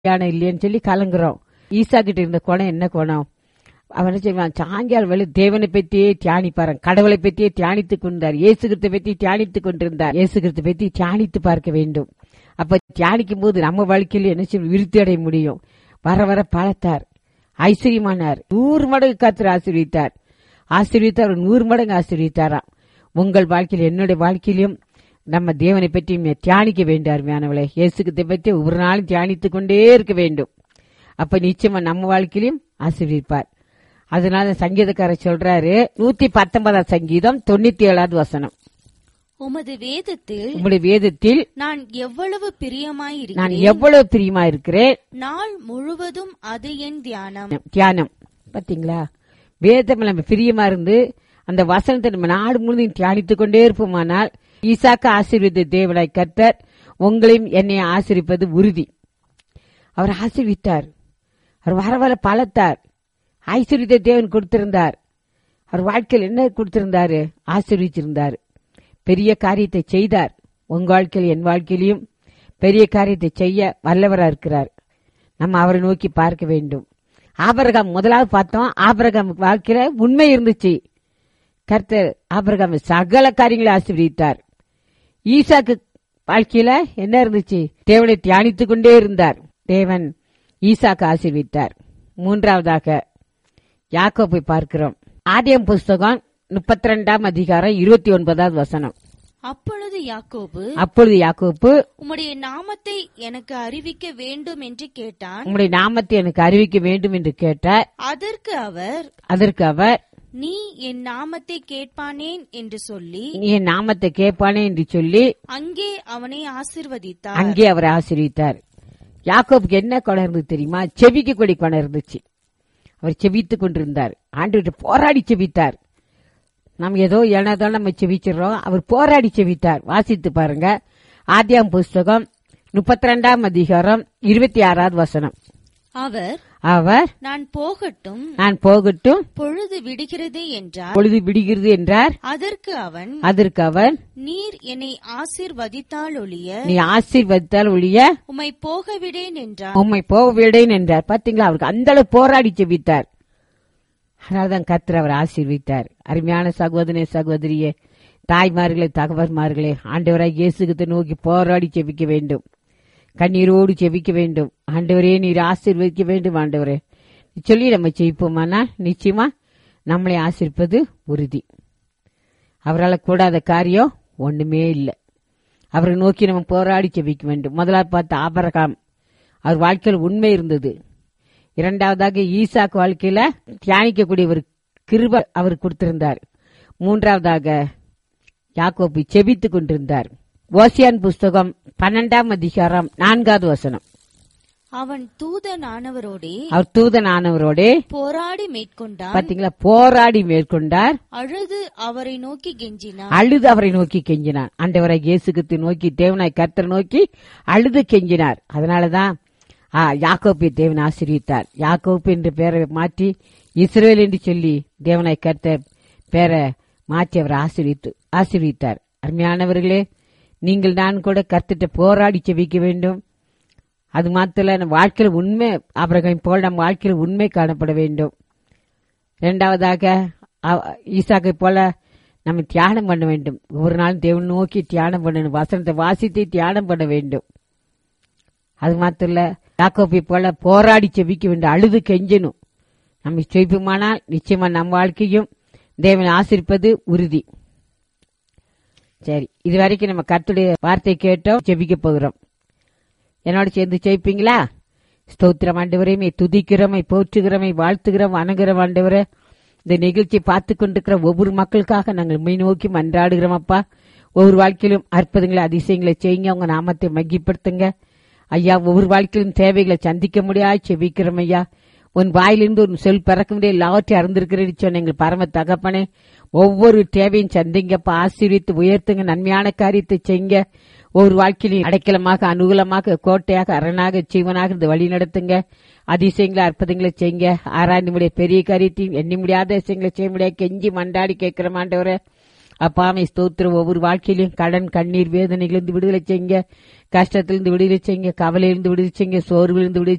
கல்யாணம் இல்லையேன்னு சொல்லி கலங்குறோம் ஈசா கிட்ட இருந்த குணம் என்ன குணம் அவன் என்ன செய்வான் சாயங்காலம் வேலை தேவனை பற்றியே தியானிப்பாரான் கடவுளை பற்றியே தியானித்துக் கொண்டார் இயேசுகிருத்தை பற்றி தியானித்துக் கொண்டிருந்தார் இயேசுகிருத்தை பற்றி தியானித்து பார்க்க வேண்டும் அப்ப தியானிக்கும் போது நம்ம வாழ்க்கையில் என்ன செய்ய விருத்தி அடைய முடியும் வர வர பழத்தார் ஐஸ்வர்யமானார் நூறு மடங்கு கத்திர ஆசீர்வித்தார் ஆசீர்வித்தார் நூறு மடங்கு ஆசீர்வித்தாராம் உங்கள் வாழ்க்கையில் என்னுடைய வாழ்க்கையிலும் நம்ம தேவனை பற்றி தியானிக்க வேண்டும் அருமையானவளை இயேசுகிருத்தை பற்றி ஒவ்வொரு நாளும் தியானித்துக் கொண்டே இருக்க வேண்டும் அப்ப நிச்சயமா நம்ம வாழ்க்கையிலும் ஆசீர்விப்பார் அதனால சங்கீதக்காரர் சொல்றாரு நூத்தி பத்தொன்பதாம் சங்கீதம் தொண்ணூத்தி ஏழாவது வசனம் உமது வேதத்தில் உங்களுடைய வேதத்தில் நான் எவ்வளவு நான் பிரியமாயிருக்கிறேன் எவ்வளவு பிரியமா இருக்கிறேன் நாள் முழுவதும் அது என் தியானம் தியானம் பாத்தீங்களா வேதம் நம்ம பிரியமா இருந்து அந்த வசனத்தை நம்ம நாடு முழுதும் தியானித்துக் கொண்டே இருப்போமானால் ஈசாக்கு ஆசீர்வதித்த தேவனாய் கர்த்தர் உங்களையும் என்னை ஆசீர்விப்பது உறுதி அவர் ஆசீர்வித்தார் அவர் வர வர பலத்தார் ஐஸ்வர்யத்தை தேவன் கொடுத்திருந்தார் அவர் வாழ்க்கையில் என்ன கொடுத்திருந்தாரு ஆசீர்விச்சிருந்தார் பெரிய காரியத்தை செய்தார் உங்க வாழ்க்கையில் என் வாழ்க்கையிலும் பெரிய காரியத்தை செய்ய வல்லவரா இருக்கிறார் நம்ம அவரை நோக்கி பார்க்க வேண்டும் ஆபரகாம் முதலாவது பார்த்தோம் ஆபரகாம் வாழ்க்கையில உண்மை இருந்துச்சு கர்த்தர் ஆபரகாம் சகல காரியங்களை ஆசீர்வதித்தார் ஈசாக்கு வாழ்க்கையில என்ன இருந்துச்சு தேவனை தியானித்துக் கொண்டே இருந்தார் தேவன் ஈசாக்கு ஆசீர்வித்தார் மூன்றாவதாக யாக்கோப்பை பார்க்கிறோம் ஆதியம் புஸ்தகம் முப்பத்தி ரெண்டாம் அதிகாரம் இருபத்தி ஒன்பதாவது வசனம் அப்பொழுது யாக்கோபு அப்பொழுது யாக்கோப்பு உம்முடைய நாமத்தை எனக்கு அறிவிக்க வேண்டும் என்று கேட்டான் உங்களுடைய நாமத்தை எனக்கு அறிவிக்க வேண்டும் என்று கேட்டார் அதற்கு அவர் அதற்கு அவர் நீ என் நாமத்தை கேட்பானேன் என்று சொல்லி நீ என் நாமத்தை கேட்பானே என்று சொல்லி அங்கே அவனை ஆசிர்வதித்தார் அங்கே அவரை ஆசீர்வித்தார் யாக்கோபுக்கு என்ன குணம் இருந்தது தெரியுமா செவிக்கக்கூடிய குணம் இருந்துச்சு அவர் செபித்துக் கொண்டிருந்தார் ஆண்டு போராடி செபித்தார் நம்ம ஏதோ ஏனதோ நம்ம செபிச்சிடறோம் அவர் போராடி செபித்தார் வாசித்து பாருங்க ஆதியாம் புஸ்தகம் முப்பத்தி ரெண்டாம் அதிகாரம் இருபத்தி ஆறாவது வசனம் அவர் அவர் நான் போகட்டும் நான் போகட்டும் பொழுது விடுகிறது என்றார் பொழுது விடுகிறது என்றார் அதற்கு அவன் அதற்கு அவர் நீர் என்னை ஆசிர்வதித்தால் ஒழிய நீ ஆசீர்வதித்தால் ஒழிய உம்மை போக விடேன் என்றார் உம்மை போக விடேன் என்றார் பாத்தீங்களா அவருக்கு அந்த அளவு போராடி செபித்தார் அதனால்தான் கர்த்தர் அவர் ஆசீர்வித்தார் அருமையான சகோதரனே சகோதரியே தாய்மார்களே தகவல்மார்களே ஆண்டவராய் இயேசுகிட்ட நோக்கி போராடி செபிக்க வேண்டும் கண்ணீரோடு செபிக்க வேண்டும் ஆண்டவரே நீர் ஆசீர்வதிக்க வேண்டும் ஆண்டவரே சொல்லி நம்ம ஜெயிப்போமானா நிச்சயமா நம்மளை ஆசீர்ப்பது உறுதி அவரால் கூடாத காரியம் ஒண்ணுமே இல்லை அவரை நோக்கி நம்ம போராடி செபிக்க வேண்டும் முதலாவது பார்த்த ஆபரகாம் அவர் வாழ்க்கையில் உண்மை இருந்தது இரண்டாவதாக ஈசாக்கு வாழ்க்கையில தியானிக்கக்கூடிய ஒரு கிருப அவர் கொடுத்திருந்தார் மூன்றாவதாக யாக்கோபு செபித்துக் கொண்டிருந்தார் ஓசியான் புஸ்தகம் பன்னெண்டாம் அதிகாரம் நான்காவது வசனம் அவன் தூதனானவரோடே அவர் தூதனானவரோடே போராடி மேற்கொண்டான் பாத்தீங்களா போராடி மேற்கொண்டார் அழுது அவரை நோக்கி கெஞ்சினான் அழுது அவரை நோக்கி கெஞ்சினார் ஆண்டவரை இயேசுகித்து நோக்கி தேவனாய் கர்த்தர் நோக்கி அழுது கெஞ்சினார் அதனாலதான் ஆ, யாக்கோப்பை தேவன் ஆசீர்வித்தார் யாக்கோப்பு என்று பெயரை மாற்றி இஸ்ரேல் என்று சொல்லி தேவனாய் கர்த்தர் பெயரை மாற்றி அவர் ஆசீர்வித்து ஆசீர்வித்தார் அருமையானவர்களே நீங்கள் நான் கூட கர்த்திட்ட போராடி செவிக்க வேண்டும் அது மாத்திர நம்ம வாழ்க்கையில் உண்மை அபிரகம் போல் நம்ம வாழ்க்கையில் உண்மை காணப்பட வேண்டும் இரண்டாவதாக அவ- ஈசாக்கை போல நம்ம தியானம் பண்ண வேண்டும் ஒவ்வொரு நாளும் தேவன் நோக்கி தியானம் பண்ணணும் வசனத்தை வாசித்து தியானம் பண்ண வேண்டும் அது மாத்திரம் இல்ல யாக்கோப்பை போல போராடி செபிக்க வேண்டும் அழுது கெஞ்சணும் நம்ம செபிப்போமானால் நிச்சயமா நம் வாழ்க்கையும் தேவன் ஆசிரிப்பது உறுதி சரி இது வரைக்கும் நம்ம கர்த்தருடைய வார்த்தை கேட்டோம் செபிக்க போகிறோம் என்னோட சேர்ந்து ஜெயிப்பீங்களா ஸ்தோத்திரம் ஆண்டவரையுமே துதிக்கிறோமை போற்றுகிறோமை வாழ்த்துகிறோம் வணங்குறோம் ஆண்டவரே இந்த நிகழ்ச்சி பார்த்து கொண்டிருக்கிற ஒவ்வொரு மக்களுக்காக நாங்கள் மெய் நோக்கி மன்றாடுகிறோம் அப்பா ஒவ்வொரு வாழ்க்கையிலும் அற்புதங்களை அதிசயங்களை செய்யுங்க உங்க நாமத்தை மகிப்படுத்துங்க ஐயா ஒவ்வொரு வாழ்க்கையிலும் தேவைகளை சந்திக்க முடியாது செபிக்கிறோம் ஐயா உன் வாயிலிருந்து ஒரு சொல் பிறக்க முடியாது எல்லாவற்றையும் அறிந்திருக்கிறேன்னு சொன்ன எங்கள் பரம தகப்பனே ஒவ்வொரு தேவையும் சந்திங்கப்பா ஆசீர்வித்து உயர்த்துங்க நன்மையான காரியத்தை செய்யுங்க ஒவ்வொரு வாழ்க்கையிலும் அடைக்கலமாக அனுகூலமாக கோட்டையாக அரணாக ஜீவனாக இந்த வழி நடத்துங்க அதிசயங்களை அற்புதங்களை செய்யுங்க ஆராய்ந்து முடிய பெரிய காரியத்தையும் எண்ணி முடியாத விஷயங்களை செய்ய முடியாது கெஞ்சி மண்டாடி கேட்கிற மாண்டவரே அப்பாமை ஸ்தோத்திரம் ஒவ்வொரு வாழ்க்கையிலும் கடன் கண்ணீர் வேதனைகளிலிருந்து விடுதலை செய்யுங்க கஷ்டத்திலிருந்து விடுதலை செய்யுங்க கவலையிலிருந்து விடுதலை செய்யுங்க சோர்விலிருந்து விடுதலை